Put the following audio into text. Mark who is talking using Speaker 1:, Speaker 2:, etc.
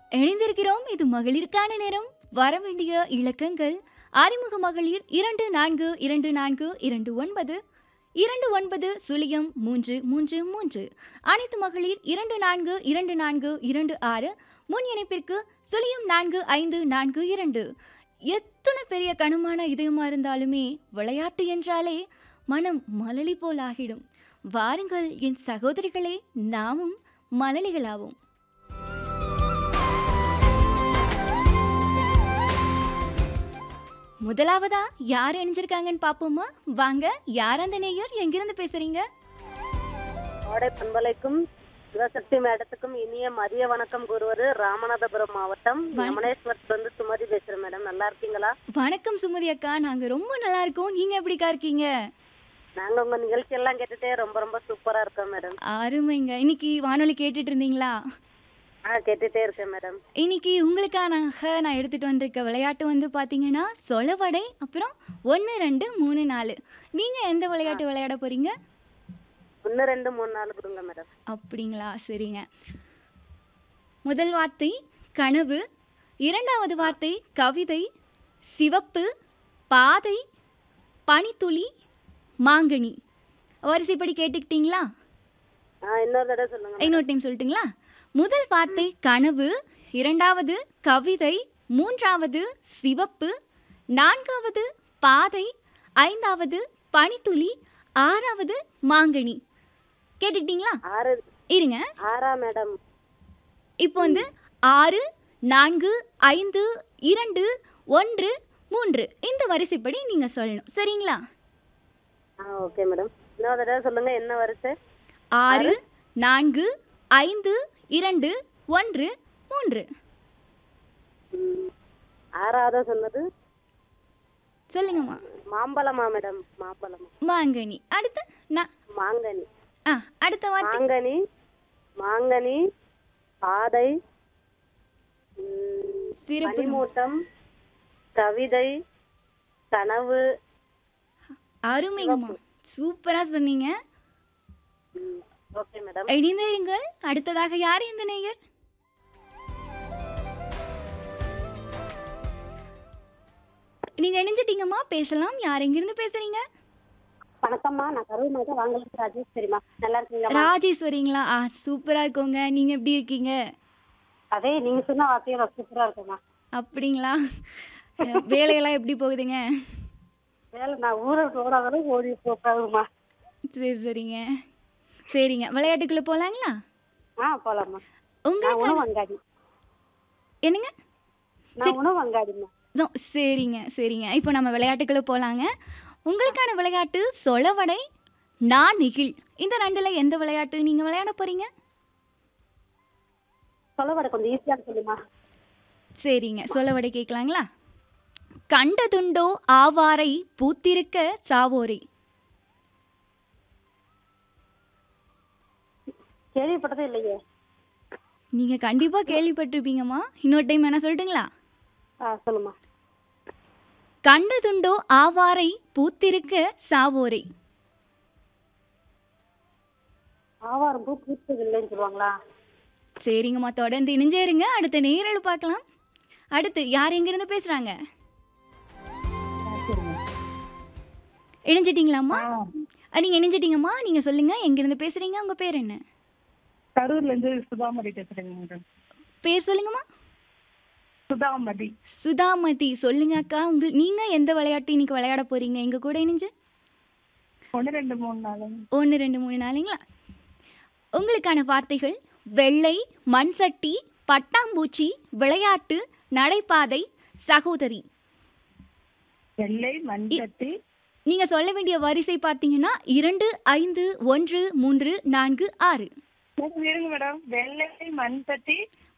Speaker 1: இணைந்திருக்கிறோம் இது மகளிருக்கான நேரம் வர வேண்டிய இலக்கங்கள் அறிமுக மகளிர் இரண்டு நான்கு இரண்டு நான்கு இரண்டு ஒன்பது இரண்டு ஒன்பது சுழியம் மூன்று மூன்று மூன்று அனைத்து மகளிர் இரண்டு நான்கு இரண்டு நான்கு இரண்டு ஆறு முன் இணைப்பிற்கு சுழியம் நான்கு ஐந்து நான்கு இரண்டு எத்தனை பெரிய கனமான இதயமா இருந்தாலுமே விளையாட்டு என்றாலே மனம் மலலி போல் ஆகிடும் வாருங்கள் என் சகோதரிகளே நாமும் மலலிகளாவோம் முதலாவதா யார் இணைஞ்சிருக்காங்கன்னு பாப்போமா வாங்க யார் அந்த நேயர் எங்கிருந்து பேசுறீங்க
Speaker 2: கோடை பண்பலைக்கும் சிவசக்தி மேடத்துக்கும் இனிய மதிய வணக்கம் கூறுவது ராமநாதபுரம் மாவட்டம் யமனேஸ்வரத்துல இருந்து சுமதி பேசுறேன் மேடம் நல்லா இருக்கீங்களா
Speaker 1: வணக்கம் சுமதி அக்கா நாங்க ரொம்ப நல்லா இருக்கோம் நீங்க எப்படிக்கா இருக்கீங்க
Speaker 2: நாங்க உங்க நிகழ்ச்சி எல்லாம் கேட்டுட்டே ரொம்ப ரொம்ப சூப்பரா இருக்கோம் மேடம்
Speaker 1: அருமைங்க இன்னைக்கு வானொலி கேட்டுட்டு இருந்தீங்களா
Speaker 2: ஆ கேட்டுட்டே இருக்கேன் மேடம்
Speaker 1: இன்னைக்கு உங்களுக்கானாக நான் எடுத்துட்டு வந்திருக்க விளையாட்டு வந்து பாத்தீங்கன்னா சொலவடை அப்புறம் ஒன்று ரெண்டு மூணு நாலு நீங்க எந்த விளையாட்டு விளையாட போறீங்க
Speaker 2: ஒன்னு ரெண்டு மூணு நாலு கொடுங்க மேடம்
Speaker 1: அப்படிங்களா சரிங்க முதல் வார்த்தை கனவு இரண்டாவது வார்த்தை கவிதை சிவப்பு பாதை பனித்துளி மாங்கனி வரிசைப்படி கேட்டுக்கிட்டீங்களா
Speaker 2: ஆ இன்னொரு தடவை சொல்லுங்க
Speaker 1: இன்னொரு டைம் சொல்லட்டுங்களா முதல் வார்த்தை கனவு இரண்டாவது கவிதை மூன்றாவது சிவப்பு நான்காவது பாதை ஐந்தாவது பனித்துளி ஆறாவது மாங்கனி கேட்டுக்கிட்டீங்களா
Speaker 2: ஆறு
Speaker 1: இருங்க
Speaker 2: ஆறா மேடம்
Speaker 1: இப்போ வந்து ஆறு நான்கு ஐந்து இரண்டு ஒன்று மூன்று இந்த வரிசைப்படி நீங்கள் சொல்லணும் சரிங்களா
Speaker 2: ஆ ஓகே மேடம் இன்னொரு தடவை சொல்லுங்க என்ன வரிசை
Speaker 1: ஆறு நான்கு ஐந்து இரண்டு ஒன்று மூன்று
Speaker 2: ம், ஆறாவதா சொன்னது
Speaker 1: சொல்லுங்கம்மா
Speaker 2: மாம்பழமா மேடம் மாம்பழமா
Speaker 1: மாங்கனி அடுத்து நான்
Speaker 2: மாங்கனி
Speaker 1: ஆ அடுத்த வார்த்தை
Speaker 2: மாங்கனி மாங்கனி பாதை ம்,
Speaker 1: சிறப்பு
Speaker 2: பனிமூட்டம் கவிதை கனவு
Speaker 1: அருமைங்கம்மா சூப்பரா சொன்னீங்க
Speaker 2: ம், ஓகே மேடம்
Speaker 1: இணைந்திருங்கள் அடுத்ததாக யார் இந்த நேயர் நீங்க இணைஞ்சிட்டீங்கம்மா பேசலாம் யார் எங்கிருந்து பேசுறீங்க
Speaker 2: வணக்கம்மா நான் கரூர் மாவட்டம் வாங்கலுக்கு ராஜேஷ் தெரியுமா நல்லா இருக்கீங்களா
Speaker 1: ராஜேஸ்வரிங்களா ஆ சூப்பரா இருக்கோங்க நீங்க எப்படி இருக்கீங்க
Speaker 2: அதே நீங்க சொன்ன வார்த்தையோட சூப்பரா இருக்குமா
Speaker 1: அப்படிங்களா அஹ், வேலையெல்லாம் எப்படி போகுதுங்க
Speaker 2: வேலை நான் ஊரை விட்டு ஓடாதாலும் ஓடி போகாதுமா
Speaker 1: சரி சரிங்க சரிங்க விளையாட்டுக்குள்ள போலாங்களா
Speaker 2: ஆ போலாம்மா நான்
Speaker 1: உங்களுக்கு
Speaker 2: உணவு அங்காடி
Speaker 1: என்னங்க
Speaker 2: நான் உணவு அங்காடிம்மா
Speaker 1: ஓ, சரிங்க சரிங்க இப்போ நம்ம விளையாட்டுக்குள்ள போலாங்க உங்களுக்கான விளையாட்டு சொலவடை நான் நிகில் இந்த ரெண்டுல எந்த விளையாட்டு நீங்க விளையாட போறீங்க
Speaker 2: சொல்ல வர கொஞ்சம் ஈஸியா சொல்லுமா
Speaker 1: சரிங்க சொலவடை கேட்கலாங்களா கண்டதுண்டோ ஆவாரை பூத்திருக்க சாவோரை
Speaker 2: கேள்விப்பட்டதே இல்லையே
Speaker 1: நீங்க கண்டிப்பா கேள்விப்பட்டிருப்பீங்கம்மா இன்னொரு டைம் என்ன சொல்லட்டுங்களா
Speaker 2: ஆ சொல்லுமா
Speaker 1: கண்டதுண்டோ ஆவாரை பூத்திருக்க சாவோரை
Speaker 2: ஆவாரம் பூ பூத்தது இல்லைன்னு சொல்லுவாங்களா
Speaker 1: சரிங்கம்மா தொடர்ந்து இணைஞ்சே இருங்க அடுத்த நேரில் பார்க்கலாம் அடுத்து யார் எங்கிருந்து பேசுறாங்க இணைஞ்சிட்டீங்களாம்மா அஹ், நீங்க இணைஞ்சிட்டீங்கம்மா நீங்க சொல்லுங்க எங்கிருந்து பேசுறீங்க உங்க பேர் என்ன
Speaker 3: கரூர்ல இருந்து சுதாமதி பேசுறேங்க மேடம்
Speaker 1: பேர் சொல்லுங்கம்மா
Speaker 3: சுதாமதி
Speaker 1: சுதாமதி சொல்லுங்க அக்கா உங்க நீங்க எந்த விளையாட்டு இன்னைக்கு விளையாட போறீங்க எங்க கூட இணைஞ்சு
Speaker 3: ஒன்று ரெண்டு மூணு நாள்
Speaker 1: ஒன்று ரெண்டு மூணு நாளுங்களா உங்களுக்கான வார்த்தைகள் வெள்ளை மண் சட்டி பட்டாம்பூச்சி விளையாட்டு நடைபாதை சகோதரி
Speaker 3: வெள்ளை மண் சட்டி
Speaker 1: நீங்க சொல்ல வேண்டிய வரிசை பார்த்தீங்கன்னா இரண்டு ஐந்து ஒன்று மூன்று நான்கு ஆறு
Speaker 3: மேடம் இருங்க மேடம் வெள்ளை மண் சட்டி